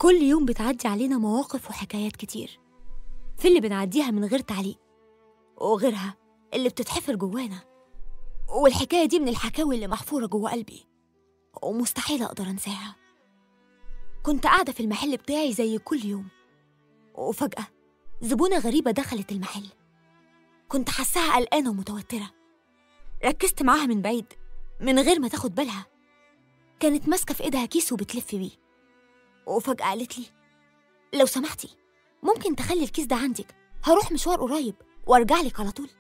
كل يوم بتعدي علينا مواقف وحكايات كتير في اللي بنعديها من غير تعليق وغيرها اللي بتتحفر جوانا والحكاية دي من الحكاوي اللي محفورة جوا قلبي ومستحيل أقدر أنساها كنت قاعدة في المحل بتاعي زي كل يوم وفجأة زبونة غريبة دخلت المحل كنت حاساها قلقانة ومتوترة ركزت معاها من بعيد من غير ما تاخد بالها كانت ماسكة في إيدها كيس وبتلف بيه وفجأة قالت لي لو سمحتي ممكن تخلي الكيس ده عندك هروح مشوار قريب وارجع لك على طول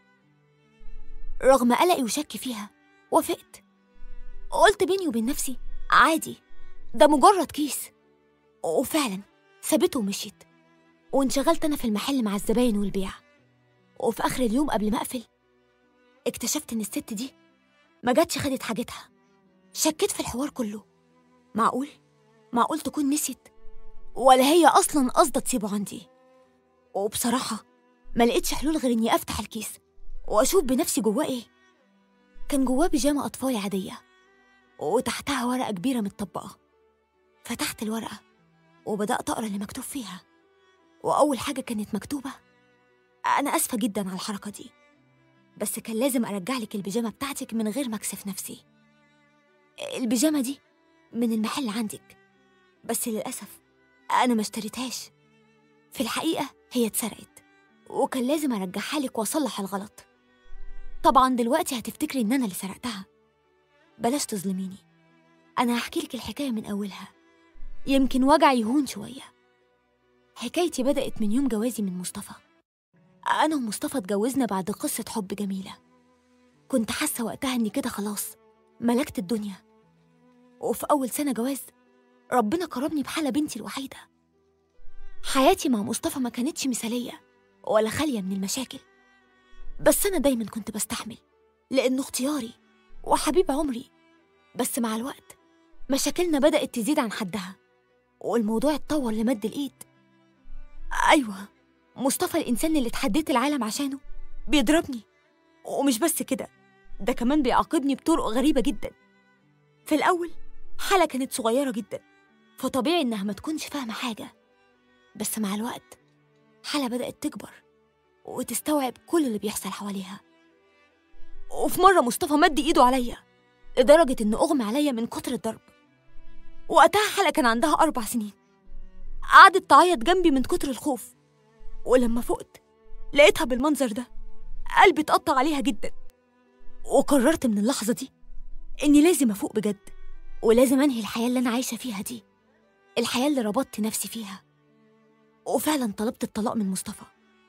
رغم قلقي وشكي فيها وافقت قلت بيني وبين نفسي عادي ده مجرد كيس وفعلا سابته ومشيت وانشغلت أنا في المحل مع الزباين والبيع وفي آخر اليوم قبل ما أقفل اكتشفت إن الست دي ما جاتش خدت حاجتها شكيت في الحوار كله معقول؟ معقول تكون نسيت ولا هي أصلا قصدة تسيبه عندي وبصراحة ما لقيتش حلول غير إني أفتح الكيس وأشوف بنفسي جواه إيه كان جواه بيجامة أطفال عادية وتحتها ورقة كبيرة متطبقة فتحت الورقة وبدأت أقرأ اللي مكتوب فيها وأول حاجة كانت مكتوبة أنا آسفة جدا على الحركة دي بس كان لازم أرجع لك البيجامة بتاعتك من غير ما أكسف نفسي البيجامة دي من المحل عندك بس للأسف أنا ما اشتريتهاش في الحقيقة هي اتسرقت وكان لازم أرجعها لك وأصلح الغلط طبعا دلوقتي هتفتكري إن أنا اللي سرقتها بلاش تظلميني أنا هحكي لك الحكاية من أولها يمكن وجع يهون شوية حكايتي بدأت من يوم جوازي من مصطفى أنا ومصطفى اتجوزنا بعد قصة حب جميلة كنت حاسة وقتها إني كده خلاص ملكت الدنيا وفي أول سنة جواز ربنا كرمني بحالة بنتي الوحيدة حياتي مع مصطفى ما كانتش مثالية ولا خالية من المشاكل بس أنا دايما كنت بستحمل لأنه اختياري وحبيب عمري بس مع الوقت مشاكلنا بدأت تزيد عن حدها والموضوع اتطور لمد الإيد أيوة مصطفى الإنسان اللي اتحديت العالم عشانه بيضربني ومش بس كده ده كمان بيعاقبني بطرق غريبة جدا في الأول حالة كانت صغيرة جدا فطبيعي إنها ما تكونش فاهمة حاجة بس مع الوقت حالة بدأت تكبر وتستوعب كل اللي بيحصل حواليها وفي مرة مصطفى مد إيده عليا لدرجة إنه أغمى عليا من كتر الضرب وقتها حالة كان عندها أربع سنين قعدت تعيط جنبي من كتر الخوف ولما فقت لقيتها بالمنظر ده قلبي اتقطع عليها جدا وقررت من اللحظة دي إني لازم أفوق بجد ولازم أنهي الحياة اللي أنا عايشة فيها دي الحياة اللي ربطت نفسي فيها وفعلا طلبت الطلاق من مصطفى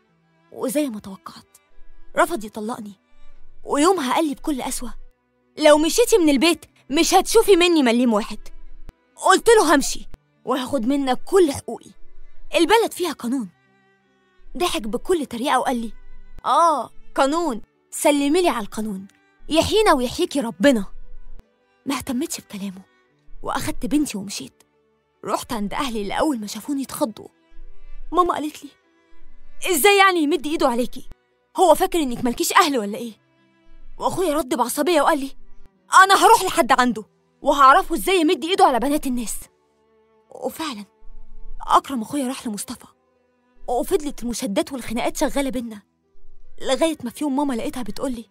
وزي ما توقعت رفض يطلقني ويومها قال لي بكل قسوة لو مشيتي من البيت مش هتشوفي مني مليم واحد قلت له همشي وهاخد منك كل حقوقي البلد فيها قانون ضحك بكل طريقة وقال لي آه قانون سلمي لي على القانون يحيينا ويحييكي ربنا ما اهتمتش بكلامه وأخدت بنتي ومشيت رحت عند أهلي اللي أول ما شافوني اتخضوا ماما قالت لي إزاي يعني يمد إيده عليكي هو فاكر إنك مالكيش أهل ولا إيه وأخويا رد بعصبية وقال لي أنا هروح لحد عنده وهعرفه إزاي يمد إيده على بنات الناس وفعلا أكرم أخويا راح لمصطفى وفضلت المشادات والخناقات شغالة بينا لغاية ما في يوم ماما لقيتها بتقولي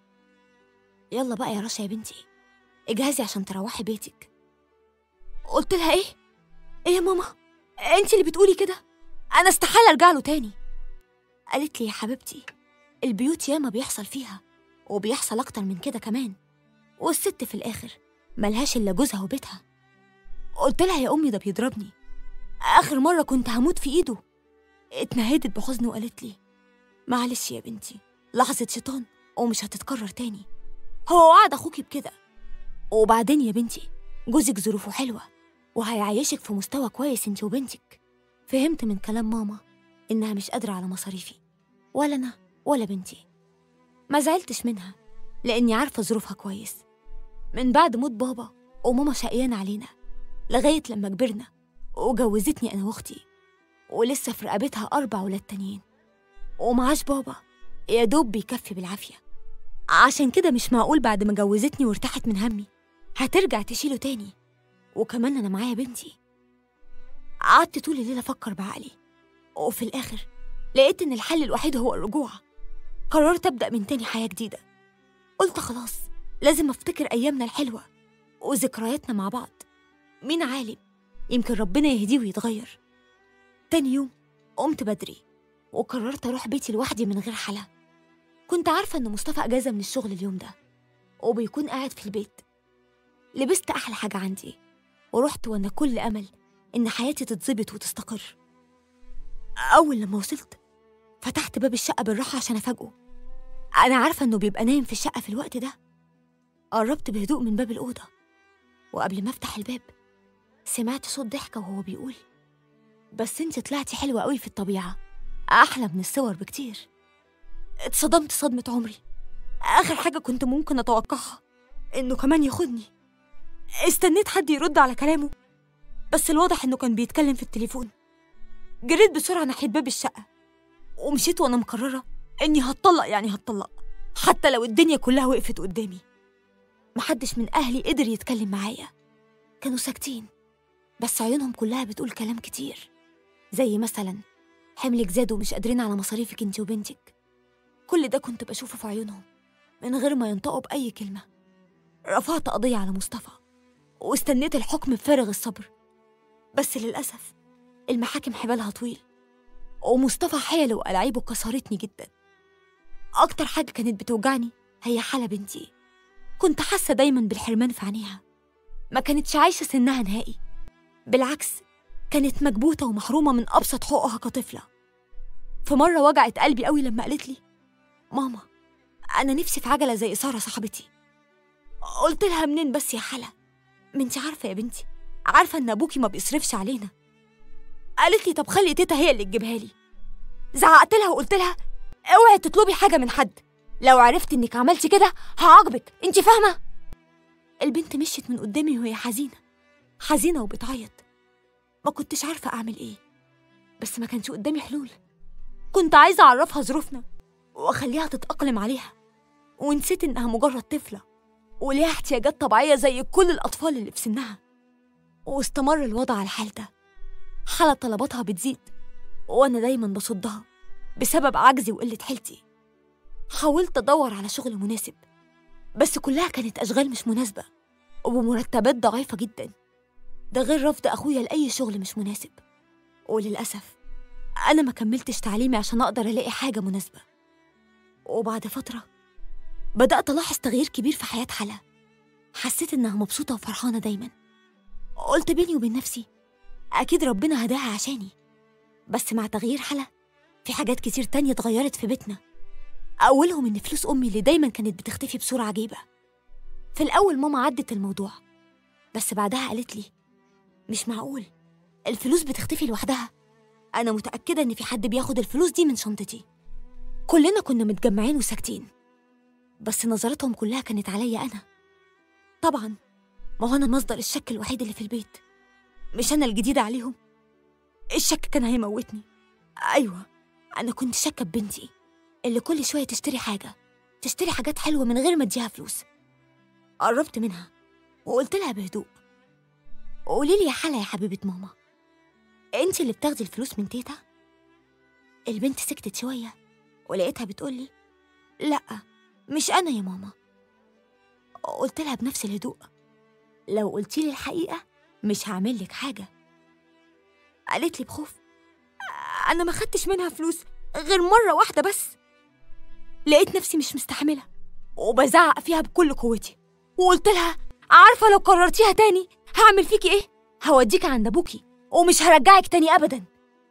يلا بقى يا رشا يا بنتي اجهزي عشان تروحي بيتك قلت لها ايه؟ ايه يا ماما؟ انت اللي بتقولي كده؟ انا استحالة ارجع له تاني قالت لي يا حبيبتي البيوت ياما بيحصل فيها وبيحصل اكتر من كده كمان والست في الاخر ملهاش الا جوزها وبيتها قلت لها يا امي ده بيضربني اخر مرة كنت هموت في ايده اتنهدت بحزن وقالت لي معلش يا بنتي لحظة شيطان ومش هتتكرر تاني هو وعد أخوكي بكده وبعدين يا بنتي جوزك ظروفه حلوة وهيعيشك في مستوى كويس انت وبنتك فهمت من كلام ماما إنها مش قادرة على مصاريفي ولا أنا ولا بنتي ما زعلتش منها لأني عارفة ظروفها كويس من بعد موت بابا وماما شقيانة علينا لغاية لما كبرنا وجوزتني أنا وأختي ولسه في رقبتها أربع ولاد تانيين ومعاش بابا يا دوب بيكفي بالعافية عشان كده مش معقول بعد ما جوزتني وارتاحت من همي هترجع تشيله تاني وكمان أنا معايا بنتي قعدت طول الليل أفكر بعقلي وفي الآخر لقيت إن الحل الوحيد هو الرجوع قررت أبدأ من تاني حياة جديدة قلت خلاص لازم أفتكر أيامنا الحلوة وذكرياتنا مع بعض مين عالم يمكن ربنا يهديه ويتغير تاني يوم قمت بدري وقررت أروح بيتي لوحدي من غير حلا كنت عارفة إن مصطفى أجازة من الشغل اليوم ده وبيكون قاعد في البيت لبست أحلى حاجة عندي ورحت وأنا كل أمل إن حياتي تتظبط وتستقر أول لما وصلت فتحت باب الشقة بالراحة عشان أفاجئه أنا عارفة إنه بيبقى نايم في الشقة في الوقت ده قربت بهدوء من باب الأوضة وقبل ما أفتح الباب سمعت صوت ضحكة وهو بيقول بس انت طلعتي حلوة قوي في الطبيعة أحلى من الصور بكتير اتصدمت صدمة عمري آخر حاجة كنت ممكن أتوقعها إنه كمان ياخدني استنيت حد يرد على كلامه بس الواضح إنه كان بيتكلم في التليفون جريت بسرعة ناحية باب الشقة ومشيت وأنا مقررة إني هتطلق يعني هتطلق حتى لو الدنيا كلها وقفت قدامي محدش من أهلي قدر يتكلم معايا كانوا ساكتين بس عيونهم كلها بتقول كلام كتير زي مثلا حملك زاد ومش قادرين على مصاريفك انت وبنتك كل ده كنت بشوفه في عيونهم من غير ما ينطقوا بأي كلمة رفعت قضية على مصطفى واستنيت الحكم بفارغ الصبر بس للأسف المحاكم حبالها طويل ومصطفى حيله وألاعيبه كسرتني جدا أكتر حاجة كانت بتوجعني هي حالة بنتي كنت حاسة دايما بالحرمان في عينيها ما كانتش عايشة سنها نهائي بالعكس كانت مكبوتة ومحرومة من أبسط حقوقها كطفلة في مرة وجعت قلبي قوي لما قالت لي ماما أنا نفسي في عجلة زي سارة صاحبتي قلت لها منين بس يا حلا ما انت عارفة يا بنتي عارفة إن أبوكي ما بيصرفش علينا قالت لي طب خلي تيتا هي اللي تجيبها لي زعقت لها وقلت لها اوعي تطلبي حاجة من حد لو عرفت إنك عملتي كده هعاقبك انت فاهمة البنت مشيت من قدامي وهي حزينة حزينة وبتعيط ما كنتش عارفة أعمل إيه بس ما كانش قدامي حلول كنت عايزة أعرفها ظروفنا وأخليها تتأقلم عليها ونسيت إنها مجرد طفلة وليها احتياجات طبيعية زي كل الأطفال اللي في سنها واستمر الوضع على الحال ده حالة طلباتها بتزيد وأنا دايما بصدها بسبب عجزي وقلة حيلتي حاولت أدور على شغل مناسب بس كلها كانت أشغال مش مناسبة وبمرتبات ضعيفة جدا ده غير رفض أخويا لأي شغل مش مناسب وللأسف أنا ما كملتش تعليمي عشان أقدر ألاقي حاجة مناسبة وبعد فترة بدأت ألاحظ تغيير كبير في حياة حلا حسيت إنها مبسوطة وفرحانة دايما قلت بيني وبين نفسي أكيد ربنا هداها عشاني بس مع تغيير حلا في حاجات كتير تانية اتغيرت في بيتنا أولهم إن فلوس أمي اللي دايما كانت بتختفي بصورة عجيبة في الأول ماما عدت الموضوع بس بعدها قالت لي مش معقول الفلوس بتختفي لوحدها أنا متأكدة إن في حد بياخد الفلوس دي من شنطتي كلنا كنا متجمعين وساكتين بس نظرتهم كلها كانت عليا أنا طبعا ما هو أنا مصدر الشك الوحيد اللي في البيت مش أنا الجديدة عليهم الشك كان هيموتني أيوة أنا كنت شاكة ببنتي اللي كل شوية تشتري حاجة تشتري حاجات حلوة من غير ما اديها فلوس قربت منها وقلت لها بهدوء قولي لي يا حلا يا حبيبة ماما انت اللي بتاخدي الفلوس من تيتا البنت سكتت شوية ولقيتها بتقولي لأ مش أنا يا ماما قلت لها بنفس الهدوء لو قلتي لي الحقيقة مش هعمل لك حاجة قالت لي بخوف أنا ما خدتش منها فلوس غير مرة واحدة بس لقيت نفسي مش مستحملة وبزعق فيها بكل قوتي وقلت لها عارفة لو قررتيها تاني هعمل فيكي ايه؟ هوديك عند أبوكي ومش هرجعك تاني أبدا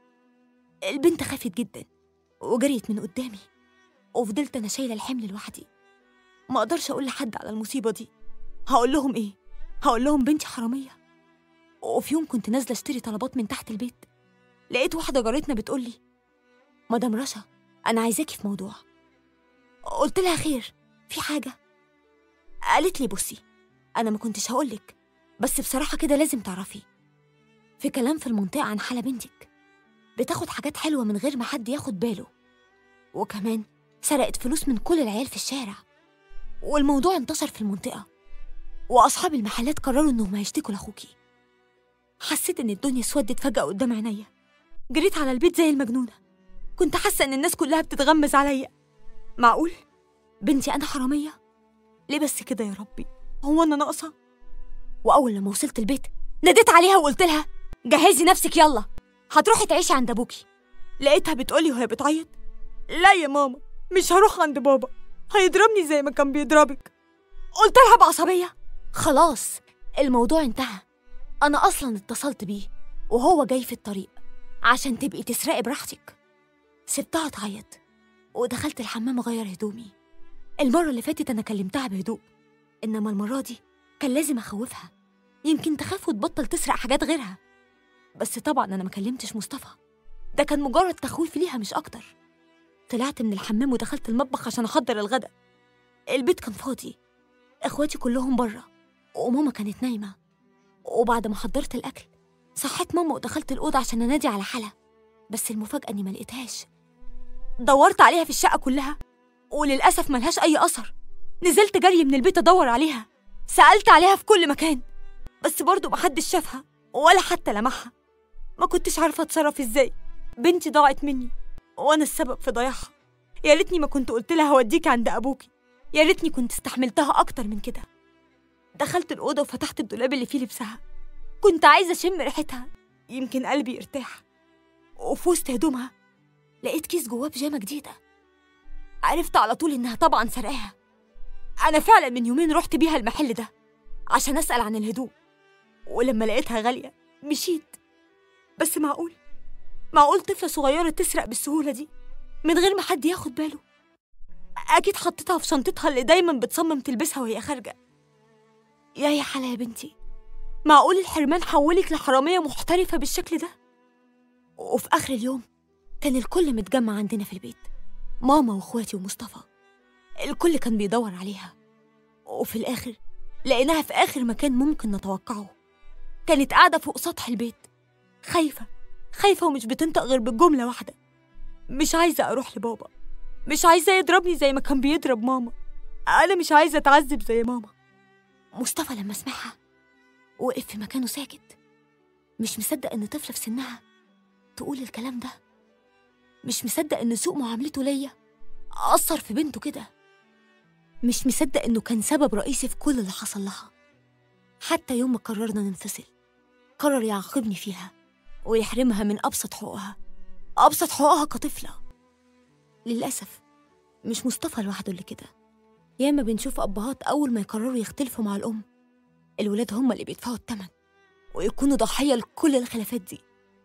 البنت خافت جدا وجريت من قدامي وفضلت أنا شايلة الحمل لوحدي ما أقدرش أقول لحد على المصيبة دي هقول لهم إيه؟ هقول لهم بنتي حرامية وفي يوم كنت نازلة أشتري طلبات من تحت البيت لقيت واحدة جارتنا بتقولي مدام رشا أنا عايزاكي في موضوع قلت لها خير في حاجة قالت لي بصي أنا ما كنتش هقولك بس بصراحة كده لازم تعرفي في كلام في المنطقة عن حالة بنتك بتاخد حاجات حلوة من غير ما حد ياخد باله وكمان سرقت فلوس من كل العيال في الشارع والموضوع انتشر في المنطقة وأصحاب المحلات قرروا إنهم هيشتكوا لأخوكي حسيت إن الدنيا اسودت فجأة قدام عينيا جريت على البيت زي المجنونة كنت حاسة إن الناس كلها بتتغمز عليا معقول بنتي أنا حرامية ليه بس كده يا ربي هو أنا ناقصة وأول لما وصلت البيت ناديت عليها وقلت لها جهزي نفسك يلا هتروحي تعيشي عند أبوكي لقيتها بتقولي وهي بتعيط لا يا ماما مش هروح عند بابا هيضربني زي ما كان بيضربك قلت لها بعصبية خلاص الموضوع انتهى أنا أصلا اتصلت بيه وهو جاي في الطريق عشان تبقي تسرقي براحتك سبتها تعيط ودخلت الحمام أغير هدومي المرة اللي فاتت أنا كلمتها بهدوء إنما المرة دي كان لازم أخوفها يمكن تخاف وتبطل تسرق حاجات غيرها بس طبعا أنا ما كلمتش مصطفى ده كان مجرد تخويف ليها مش أكتر طلعت من الحمام ودخلت المطبخ عشان أحضر الغدا البيت كان فاضي إخواتي كلهم بره وماما كانت نايمة وبعد ما حضرت الأكل صحيت ماما ودخلت الأوضة عشان أنادي على حلا بس المفاجأة إني ما لقيتهاش دورت عليها في الشقة كلها وللأسف ملهاش أي أثر نزلت جري من البيت أدور عليها سألت عليها في كل مكان بس برضه محدش شافها ولا حتى لمحها ما كنتش عارفة أتصرف إزاي بنتي ضاعت مني وأنا السبب في ضياعها يا ريتني ما كنت قلت لها هوديكي عند أبوكي يا ريتني كنت استحملتها أكتر من كده دخلت الأوضة وفتحت الدولاب اللي فيه لبسها كنت عايزة أشم ريحتها يمكن قلبي يرتاح وفي وسط هدومها لقيت كيس جواه بيجامة جديدة عرفت على طول إنها طبعا سرقاها أنا فعلا من يومين رحت بيها المحل ده عشان أسأل عن الهدوم ولما لقيتها غالية مشيت بس معقول معقول طفلة صغيرة تسرق بالسهولة دي من غير ما حد ياخد باله أكيد حطيتها في شنطتها اللي دايما بتصمم تلبسها وهي خارجة يا يا حلا يا بنتي معقول الحرمان حولك لحرامية محترفة بالشكل ده وفي آخر اليوم كان الكل متجمع عندنا في البيت ماما واخواتي ومصطفى الكل كان بيدور عليها وفي الآخر لقيناها في آخر مكان ممكن نتوقعه كانت قاعدة فوق سطح البيت خايفة خايفة ومش بتنطق غير بالجملة واحدة مش عايزة أروح لبابا مش عايزة يضربني زي ما كان بيضرب ماما أنا مش عايزة أتعذب زي ماما مصطفى لما سمعها وقف في مكانه ساكت مش مصدق إن طفلة في سنها تقول الكلام ده مش مصدق إن سوء معاملته ليا أثر في بنته كده مش مصدق إنه كان سبب رئيسي في كل اللي حصل لها حتى يوم ما قررنا ننفصل قرر يعاقبني فيها ويحرمها من أبسط حقوقها أبسط حقوقها كطفلة للأسف مش مصطفى لوحده اللي كده ياما بنشوف أبهات أول ما يقرروا يختلفوا مع الأم الولاد هم اللي بيدفعوا التمن ويكونوا ضحية لكل الخلافات دي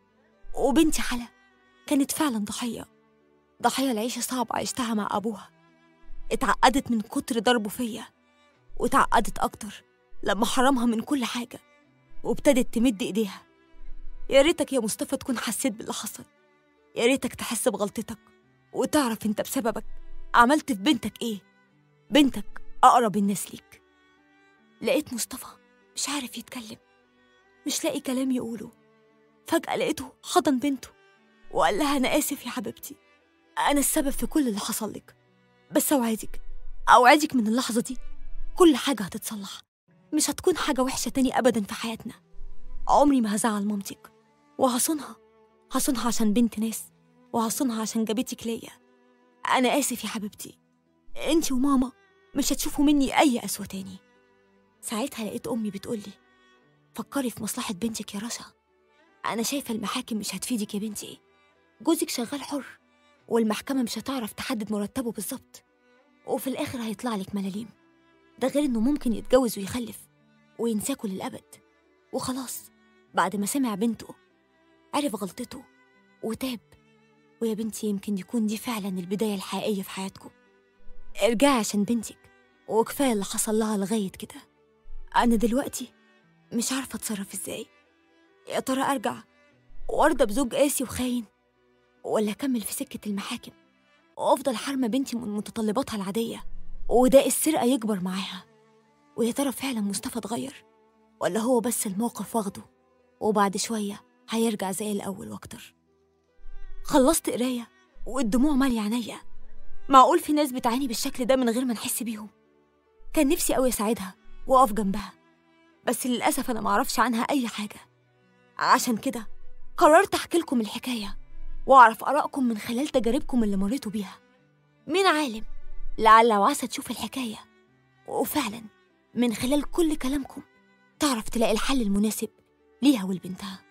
وبنتي حلا كانت فعلا ضحية ضحية لعيشة صعبة عشتها مع أبوها اتعقدت من كتر ضربه فيا واتعقدت أكتر لما حرمها من كل حاجة وابتدت تمد إيديها يا ريتك يا مصطفى تكون حسيت باللي حصل يا ريتك تحس بغلطتك وتعرف انت بسببك عملت في بنتك ايه بنتك أقرب الناس ليك لقيت مصطفى مش عارف يتكلم مش لاقي كلام يقوله فجأة لقيته حضن بنته وقال لها أنا آسف يا حبيبتي أنا السبب في كل اللي حصل لك بس أوعدك أوعدك من اللحظة دي كل حاجة هتتصلح مش هتكون حاجة وحشة تاني أبدا في حياتنا عمري ما هزعل مامتك وهصونها هصونها عشان بنت ناس وهصونها عشان جابتك ليا أنا آسف يا حبيبتي انتي وماما مش هتشوفوا مني أي أسوة تاني ساعتها لقيت أمي بتقولي فكري في مصلحة بنتك يا رشا أنا شايفة المحاكم مش هتفيدك يا بنتي جوزك شغال حر والمحكمة مش هتعرف تحدد مرتبه بالظبط وفي الآخر هيطلع لك ملاليم ده غير إنه ممكن يتجوز ويخلف وينساكوا للأبد وخلاص بعد ما سمع بنته عرف غلطته وتاب ويا بنتي يمكن يكون دي فعلا البداية الحقيقية في حياتكم ارجعي عشان بنتك وكفاية اللي حصل لها لغاية كده أنا دلوقتي مش عارفة أتصرف إزاي يا ترى أرجع وأرضى بزوج قاسي وخاين ولا أكمل في سكة المحاكم وأفضل حارمة بنتي من متطلباتها العادية وده السرقة يكبر معاها ويا ترى فعلا مصطفى اتغير ولا هو بس الموقف واخده وبعد شوية هيرجع زي الأول وأكتر خلصت قراية والدموع مالية عينيا معقول في ناس بتعاني بالشكل ده من غير ما نحس بيهم كان نفسي أوي أساعدها وأقف جنبها بس للأسف أنا معرفش عنها أي حاجة عشان كده قررت أحكي لكم الحكاية وأعرف آرائكم من خلال تجاربكم اللي مريتوا بيها مين عالم لعل وعسى تشوف الحكاية وفعلا من خلال كل كلامكم تعرف تلاقي الحل المناسب ليها ولبنتها